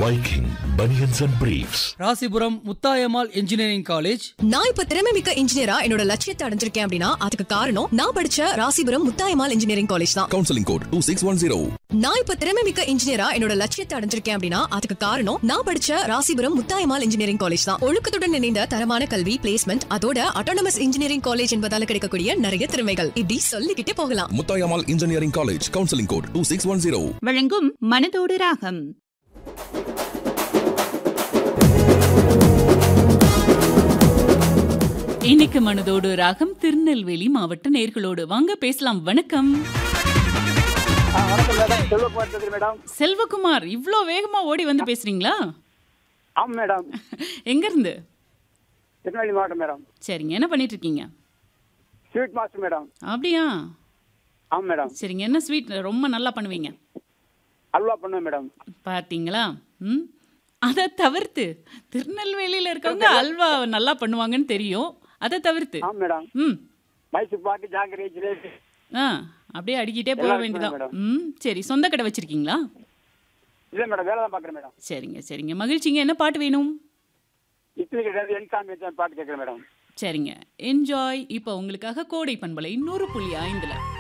Viking Bunions and Briefs. Rasipuram Muthayammal engineering college நான் இப்ப திறமை மிக்க இன்ஜினியரா என்னோட லட்சியத்தை அடைஞ்சிருக்கேன் அப்படின்னா அதுக்கு காரணம் நான் படிச்ச ராசிபுரம் முத்தாயம்மாள் இன்ஜினியரிங் காலேஜ் தான் counseling code 2610. நான் இப்ப திறமை மிக்க இன்ஜினியரா என்னோட லட்சியத்தை அடைஞ்சிருக்கேன் அப்படின்னா அதுக்கு காரணம் நான் படிச்ச ராசிபுரம் முத்தாயம்மாள் இன்ஜினியரிங் காலேஜ் தான் ஒழுக்கத்துடன் இணைந்த தரமான கல்வி பிளேஸ்மெண்ட் அதோட அட்டானமஸ் இன்ஜினியரிங் காலேஜ் என்பதால கிடைக்கக்கூடிய நிறைய திறமைகள் இப்படி சொல்லிக்கிட்டே போகலாம் Muthayammal engineering college counselling code two six one zero வழங்கும் மனதோடு ராகம் இன்னைக்கு மனதோடு ராகம் திருநெல்வேலி மாவட்ட நேர்களோடு வாங்க பேசலாம் வணக்கம் வணக்கம் மேடம் செல்வகுமார் பேசுகிறேன் மேடம் செல்வகுமார் இவ்ளோ வேகமா ஓடி வந்து பேசுறீங்களா ஆமாம் மேடம் எங்க இருந்து திருநெல்வேலி மாவட்டம் மேடம் சரிங்க என்ன பண்ணிட்டு இருக்கீங்க ஸ்வீட் மாஸ்டர் மேடம் அப்படியா ஆமாம் மேடம் சரிங்க என்ன ஸ்வீட் ரொம்ப நல்லா பண்ணுவீங்க அல்வா பண்ணுவேன் மேடம் பார்த்தீங்களா ம் அதை தவிர்த்து திருநெல்வேலியில இருக்கவங்க அல்வா நல்லா பண்ணுவாங்கன்னு தெரியும் அதை தவிர்த்து ஆமாம் மேடம் ம் மைசூர் பாக்கு ஜாங்கிரி ஜிலேபி ஆ அப்படியே அடிக்கிட்டே போக எல்லாம் வேண்டியதான் இருக்குங்க ம் சரி சொந்த கடை வச்சிருக்கீங்களா இல்லை மேடம் வேலை தான் பார்க்குறேன் மேடம் சரிங்க சரிங்க மகிழ்ச்சிங்க என்ன பாட்டு வேணும் இட்லி கிடையாது என் சாமி வச்சு பாட்டு கேட்குறேன் மேடம் சரிங்க என்ஜாய் இப்போ உங்களுக்காக கோடை பண்பலை நூறு புள்ளி ஐந்துல